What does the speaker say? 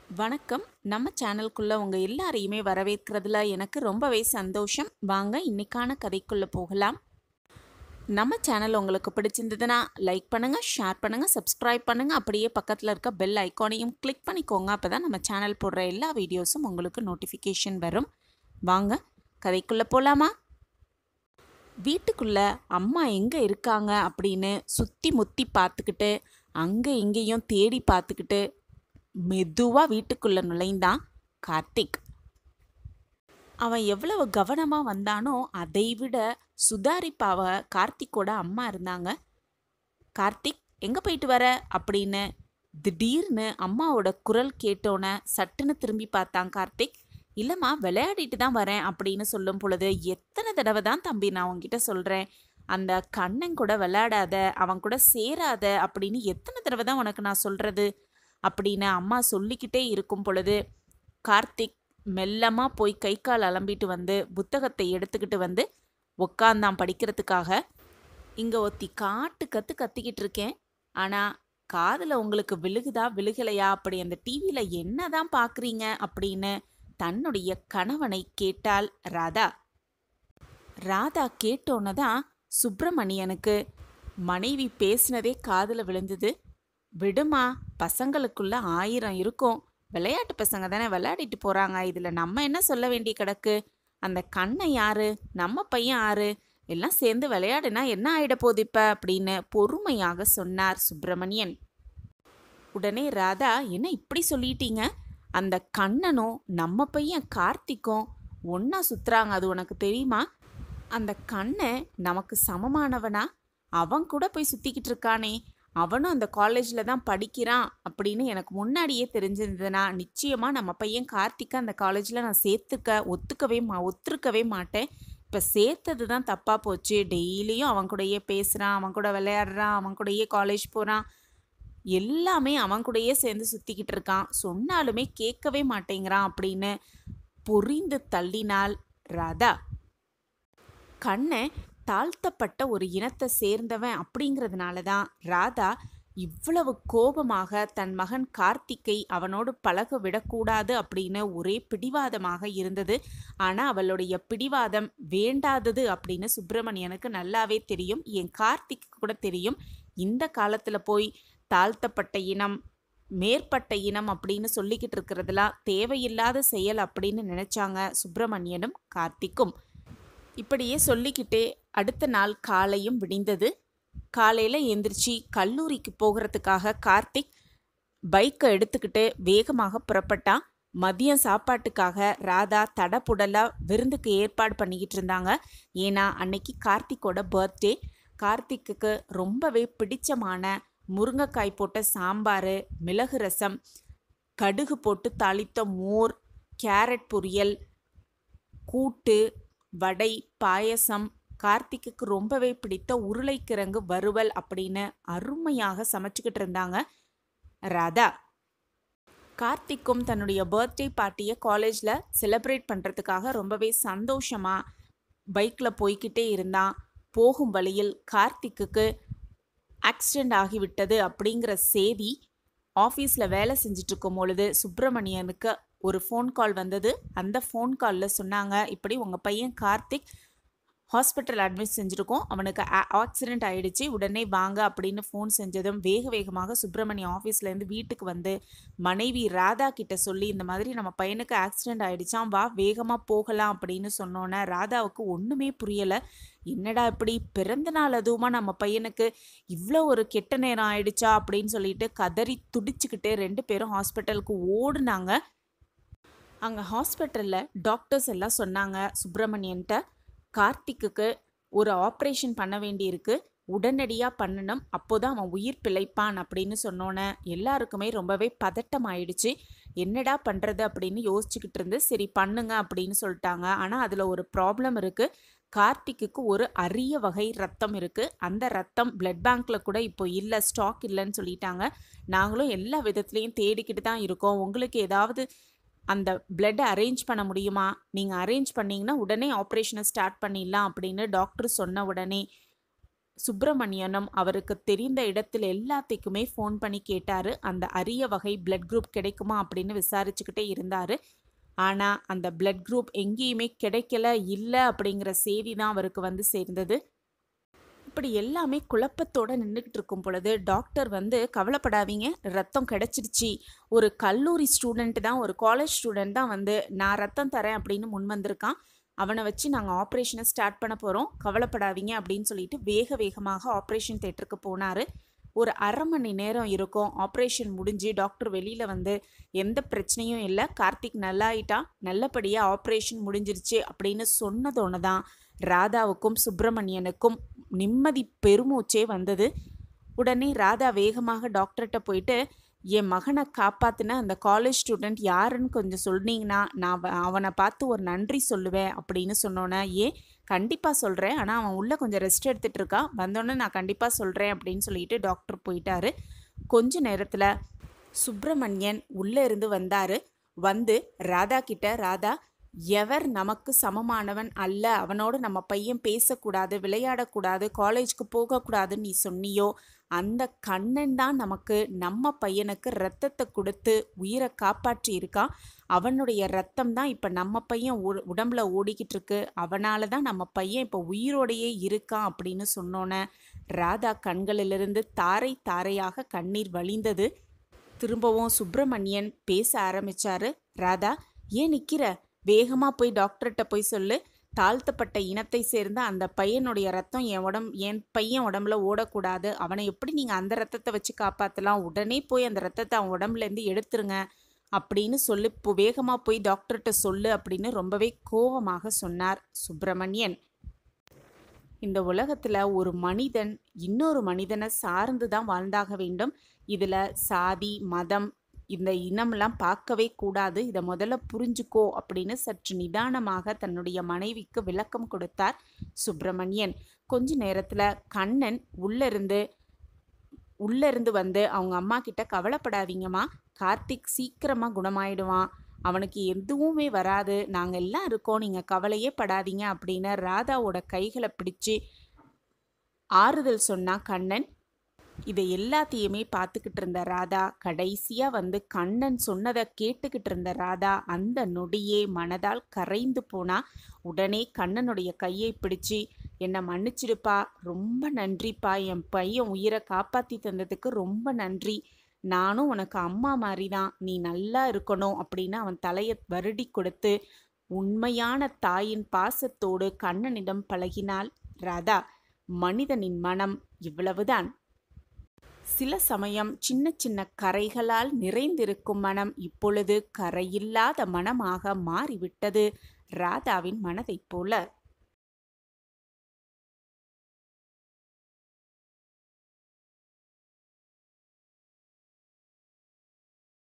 வணக்கம் நம்ம சேனலுக்குள்ள உங்க எல்லாரையுமே வரவேற்கிறதுல எனக்கு ரொம்பவே சந்தோஷம் வாங்க இன்னைக்கான கதைக்குள்ள போகலாம் நம்ம சேனல் உங்களுக்கு பிடிச்சிருந்ததுன்னா லைக் பண்ணுங்க ஷேர் பண்ணுங்க சப்ஸ்கிரைப் பண்ணுங்க அப்படியே பக்கத்தில் இருக்க பெல் ஐக்கானையும் கிளிக் பண்ணிக்கோங்க அப்பதான் நம்ம சேனல் போடுற எல்லா வீடியோஸும் உங்களுக்கு நோட்டிஃபிகேஷன் வரும் வாங்க கதைக்குள்ள போலாமா வீட்டுக்குள்ள அம்மா எங்க இருக்காங்க அப்படின்னு சுத்தி முத்தி பார்த்துக்கிட்டு அங்க இங்கேயும் தேடி பார்த்துக்கிட்டு மெதுவா வீட்டுக்குள்ள நுழைந்தான் கார்த்திக் அவன் எவ்வளவு கவனமா வந்தானோ அதை விட சுதாரிப்பாவ கார்த்திக்கோட அம்மா இருந்தாங்க கார்த்திக் எங்க போயிட்டு வர அப்படின்னு திடீர்னு அம்மாவோட குரல் கேட்டோன்னே சட்டுன்னு திரும்பி பார்த்தான் கார்த்திக் இல்லைம்மா விளையாடிட்டு தான் வரேன் அப்படின்னு சொல்லும் பொழுது எத்தனை தடவை தான் தம்பி நான் உன்கிட்ட சொல்கிறேன் அந்த கண்ணன் கூட விளையாடாத அவன் கூட சேராத அப்படின்னு எத்தனை தடவை தான் உனக்கு நான் சொல்கிறது அப்படின்னு அம்மா சொல்லிக்கிட்டே இருக்கும் பொழுது கார்த்திக் மெல்லமாக போய் கை கால் அலம்பிட்டு வந்து புத்தகத்தை எடுத்துக்கிட்டு வந்து உக்காந்தான் படிக்கிறதுக்காக இங்கே ஒத்தி காட்டு கற்று கத்திக்கிட்டு இருக்கேன் ஆனால் காதில் உங்களுக்கு விழுகுதா விழுகலையா அப்படி அந்த டிவியில் என்ன தான் பார்க்குறீங்க அப்படின்னு தன்னுடைய கணவனை கேட்டாள் ராதா ராதா கேட்டோன்னு தான் சுப்பிரமணியனுக்கு மனைவி பேசினதே காதில் விழுந்தது விடுமா பசங்களுக்குள்ள ஆயிரம் இருக்கும் விளையாட்டு பசங்க தானே விளையாடிட்டு போகிறாங்க இதில் நம்ம என்ன சொல்ல வேண்டிய கிடக்கு அந்த கண்ணை யாரு நம்ம பையன் யாரு எல்லாம் சேர்ந்து விளையாடுனா என்ன ஆயிட போகுது இப்போ அப்படின்னு பொறுமையாக சொன்னார் சுப்பிரமணியன் உடனே ராதா என்ன இப்படி சொல்லிட்டீங்க அந்த கண்ணனும் நம்ம பையன் கார்த்திக்கும் ஒன்றா சுத்துறாங்க அது உனக்கு தெரியுமா அந்த கண்ணன் நமக்கு சமமானவனா அவன் கூட போய் சுற்றிக்கிட்டு இருக்கானே அவனும் அந்த காலேஜில் தான் படிக்கிறான் அப்படின்னு எனக்கு முன்னாடியே தெரிஞ்சிருந்ததுன்னா நிச்சயமாக நம்ம பையன் கார்த்திக்கை அந்த காலேஜில் நான் சேர்த்துக்க ஒத்துக்கவே மா ஒத்துருக்கவே மாட்டேன் இப்போ சேர்த்தது தான் தப்பாக போச்சு டெய்லியும் அவன் கூடயே பேசுகிறான் அவன் கூட விளையாடுறான் அவன் கூடயே காலேஜ் போகிறான் எல்லாமே அவன் கூடயே சேர்ந்து சுற்றிக்கிட்டு இருக்கான் சொன்னாலுமே கேட்கவே மாட்டேங்கிறான் அப்படின்னு பொறிந்து தள்ளினாள் ராதா கண்ணை தாழ்த்தப்பட்ட ஒரு இனத்தை சேர்ந்தவன் அப்படிங்கிறதுனால தான் ராதா இவ்வளவு கோபமாக தன் மகன் கார்த்திக்கை அவனோடு பழக விடக்கூடாது அப்படின்னு ஒரே பிடிவாதமாக இருந்தது ஆனால் அவளுடைய பிடிவாதம் வேண்டாதது அப்படின்னு சுப்பிரமணியனுக்கு நல்லாவே தெரியும் என் கார்த்திக்கு கூட தெரியும் இந்த காலத்தில் போய் தாழ்த்தப்பட்ட இனம் மேற்பட்ட இனம் அப்படின்னு சொல்லிக்கிட்டு இருக்கிறதுலாம் தேவையில்லாத செயல் அப்படின்னு நினைச்சாங்க சுப்பிரமணியனும் கார்த்திக்கும் இப்படியே சொல்லிக்கிட்டே அடுத்த நாள் காலையும் விடிந்தது காலையில் எந்திரிச்சு கல்லூரிக்கு போகிறதுக்காக கார்த்திக் பைக்கை எடுத்துக்கிட்டு வேகமாக புறப்பட்டான் மதியம் சாப்பாட்டுக்காக ராதா தடப்புடலா விருந்துக்கு ஏற்பாடு பண்ணிக்கிட்டு இருந்தாங்க ஏன்னா அன்னைக்கு கார்த்திக்கோட பர்த்டே கார்த்திக்குக்கு ரொம்பவே பிடிச்சமான முருங்கைக்காய் போட்ட சாம்பார் மிளகு ரசம் கடுகு போட்டு தாளித்த மோர் கேரட் பொரியல் கூட்டு வடை பாயசம் கார்த்திக்குக்கு ரொம்பவே பிடித்த உருளைக்கிழங்கு வறுவல் அப்படின்னு அருமையாக சமைச்சுக்கிட்டு இருந்தாங்க ராதா கார்த்திக்கும் தன்னுடைய பர்த்டே பார்ட்டியை காலேஜில் செலிப்ரேட் பண்ணுறதுக்காக ரொம்பவே சந்தோஷமாக பைக்கில் போய்கிட்டே இருந்தான் போகும் வழியில் கார்த்திக்குக்கு ஆக்சிடெண்ட் ஆகிவிட்டது அப்படிங்கிற செய்தி ஆஃபீஸில் வேலை செஞ்சுட்டு இருக்கும் பொழுது சுப்பிரமணியனுக்கு ஒரு ஃபோன் கால் வந்தது அந்த ஃபோன் காலில் சொன்னாங்க இப்படி உங்கள் பையன் கார்த்திக் ஹாஸ்பிட்டல் அட்மிட் செஞ்சுருக்கோம் அவனுக்கு ஆக்சிடெண்ட் ஆகிடுச்சு உடனே வாங்க அப்படின்னு ஃபோன் செஞ்சதும் வேக வேகமாக சுப்பிரமணியம் ஆஃபீஸ்லேருந்து வீட்டுக்கு வந்து மனைவி ராதா கிட்ட சொல்லி இந்த மாதிரி நம்ம பையனுக்கு ஆக்சிடெண்ட் ஆகிடுச்சான் வா வேகமாக போகலாம் அப்படின்னு சொன்னோன்னே ராதாவுக்கு ஒன்றுமே புரியலை என்னடா இப்படி பிறந்த நாள் அதுவுமா நம்ம பையனுக்கு இவ்வளோ ஒரு கெட்ட நேரம் ஆயிடுச்சா அப்படின்னு சொல்லிட்டு கதறி துடிச்சுக்கிட்டே ரெண்டு பேரும் ஹாஸ்பிட்டலுக்கு ஓடுனாங்க அங்கே ஹாஸ்பிட்டலில் டாக்டர்ஸ் எல்லாம் சொன்னாங்க சுப்பிரமணியன்ட்ட கார்த்திக்குக்கு ஒரு ஆப்ரேஷன் பண்ண வேண்டியிருக்கு உடனடியாக பண்ணணும் அப்போதான் அவன் உயிர் பிழைப்பான் அப்படின்னு சொன்னோன்னே எல்லாருக்குமே ரொம்பவே பதட்டம் ஆயிடுச்சு என்னடா பண்ணுறது அப்படின்னு யோசிச்சுக்கிட்டு இருந்து சரி பண்ணுங்க அப்படின்னு சொல்லிட்டாங்க ஆனால் அதில் ஒரு ப்ராப்ளம் இருக்குது கார்த்திக்குக்கு ஒரு அரிய வகை ரத்தம் இருக்குது அந்த ரத்தம் பிளட் பேங்க்கில் கூட இப்போ இல்லை ஸ்டாக் இல்லைன்னு சொல்லிட்டாங்க நாங்களும் எல்லா விதத்துலேயும் தேடிக்கிட்டு தான் இருக்கோம் உங்களுக்கு ஏதாவது அந்த பிளட்டை அரேஞ்ச் பண்ண முடியுமா நீங்கள் அரேஞ்ச் பண்ணிங்கன்னா உடனே ஆப்ரேஷனை ஸ்டார்ட் பண்ணிடலாம் அப்படின்னு டாக்டர் சொன்ன உடனே சுப்பிரமணியனும் அவருக்கு தெரிந்த இடத்துல எல்லாத்துக்குமே ஃபோன் பண்ணி கேட்டாரு அந்த அரிய வகை பிளட் குரூப் கிடைக்குமா அப்படின்னு விசாரிச்சுக்கிட்டே இருந்தாரு ஆனால் அந்த பிளட் குரூப் எங்கேயுமே கிடைக்கல இல்லை அப்படிங்கிற செய்தி தான் அவருக்கு வந்து சேர்ந்தது இப்படி எல்லாமே குழப்பத்தோட நின்றுக்கிட்டு இருக்கும் பொழுது டாக்டர் வந்து கவலைப்படாதீங்க ரத்தம் கிடைச்சிருச்சு ஒரு கல்லூரி ஸ்டூடெண்ட் தான் ஒரு காலேஜ் ஸ்டூடெண்ட் தான் வந்து நான் ரத்தம் தரேன் அப்படின்னு முன் வந்திருக்கான் அவனை வச்சு நாங்கள் ஆப்ரேஷனை ஸ்டார்ட் பண்ண போகிறோம் கவலைப்படாதீங்க அப்படின்னு சொல்லிட்டு வேக வேகமாக ஆப்ரேஷன் தேட்டருக்கு போனார் ஒரு அரை மணி நேரம் இருக்கும் ஆப்ரேஷன் முடிஞ்சு டாக்டர் வெளியில் வந்து எந்த பிரச்சனையும் இல்லை கார்த்திக் நல்லாயிட்டா நல்லபடியாக ஆப்ரேஷன் முடிஞ்சிருச்சு அப்படின்னு சொன்னதோன்னு தான் ராதாவுக்கும் சுப்பிரமணியனுக்கும் நிம்மதி பெருமூச்சே வந்தது உடனே ராதா வேகமாக டாக்டர்கிட்ட போயிட்டு என் மகனை காப்பாற்றின அந்த காலேஜ் ஸ்டூடெண்ட் யாருன்னு கொஞ்சம் சொன்னீங்கன்னா நான் அவ- அவனை பார்த்து ஒரு நன்றி சொல்லுவேன் அப்படின்னு சொன்னோன்னே ஏன் கண்டிப்பாக சொல்கிறேன் ஆனால் அவன் உள்ளே கொஞ்சம் ரெஸ்ட் எடுத்துகிட்டு இருக்கான் வந்தோடனே நான் கண்டிப்பாக சொல்கிறேன் அப்படின்னு சொல்லிட்டு டாக்டர் போயிட்டாரு கொஞ்ச நேரத்தில் சுப்பிரமணியன் உள்ளே இருந்து வந்தார் வந்து ராதா கிட்ட ராதா எவர் நமக்கு சமமானவன் அல்ல அவனோடு நம்ம பையன் பேசக்கூடாது விளையாடக்கூடாது காலேஜ்க்கு போகக்கூடாதுன்னு நீ சொன்னியோ அந்த கண்ணன் தான் நமக்கு நம்ம பையனுக்கு ரத்தத்தை கொடுத்து உயிரை காப்பாற்றி இருக்கான் அவனுடைய ரத்தம் தான் இப்போ நம்ம பையன் உ- உடம்புல ஓடிக்கிட்டு இருக்கு அவனால தான் நம்ம பையன் இப்போ உயிரோடையே இருக்கான் அப்படின்னு சொன்னோன்னே ராதா கண்களிலிருந்து தாரை தாரையாக கண்ணீர் வழிந்தது திரும்பவும் சுப்பிரமணியன் பேச ஆரம்பிச்சாரு ராதா ஏன் நிக்கிற வேகமா போய் டாக்டர்கிட்ட போய் சொல்லு தாழ்த்தப்பட்ட இனத்தை சேர்ந்த அந்த பையனுடைய ரத்தம் என் உடம் என் பையன் உடம்புல ஓடக்கூடாது அவனை எப்படி நீங்க அந்த ரத்தத்தை வச்சு காப்பாத்தலாம் உடனே போய் அந்த ரத்தத்தை அவன் உடம்புல இருந்து எடுத்துருங்க அப்படின்னு சொல்லி இப்போ வேகமா போய் டாக்டர்கிட்ட சொல்லு அப்படின்னு ரொம்பவே கோவமாக சொன்னார் சுப்பிரமணியன் இந்த உலகத்துல ஒரு மனிதன் இன்னொரு மனிதனை சார்ந்து தான் வாழ்ந்தாக வேண்டும் இதுல சாதி மதம் இந்த இனம்லாம் பார்க்கவே கூடாது இதை முதல்ல புரிஞ்சுக்கோ அப்படின்னு சற்று நிதானமாக தன்னுடைய மனைவிக்கு விளக்கம் கொடுத்தார் சுப்பிரமணியன் கொஞ்ச நேரத்துல கண்ணன் உள்ள இருந்து உள்ள இருந்து வந்து அவங்க அம்மா கிட்ட கவலைப்படாதீங்கம்மா கார்த்திக் சீக்கிரமா குணமாயிடுவான் அவனுக்கு எதுவுமே வராது நாங்க எல்லாம் இருக்கோம் நீங்க கவலையே படாதீங்க அப்படின்னு ராதாவோட கைகளை பிடிச்சு ஆறுதல் சொன்னா கண்ணன் இதை எல்லாத்தையுமே பார்த்துக்கிட்டு இருந்த ராதா கடைசியா வந்து கண்ணன் சொன்னதை கேட்டுக்கிட்டு இருந்த ராதா அந்த நொடியே மனதால் கரைந்து போனா உடனே கண்ணனுடைய கையை பிடிச்சு என்னை மன்னிச்சிடுப்பா ரொம்ப நன்றிப்பா என் பையன் உயிரை காப்பாத்தி தந்ததுக்கு ரொம்ப நன்றி நானும் உனக்கு அம்மா மாதிரி தான் நீ நல்லா இருக்கணும் அப்படின்னு அவன் தலையை வருடி கொடுத்து உண்மையான தாயின் பாசத்தோடு கண்ணனிடம் பழகினாள் ராதா மனிதனின் மனம் இவ்வளவுதான் சில சமயம் சின்ன சின்ன கரைகளால் நிறைந்திருக்கும் மனம் இப்பொழுது கரையில்லாத மனமாக மாறிவிட்டது ராதாவின் மனதைப் போல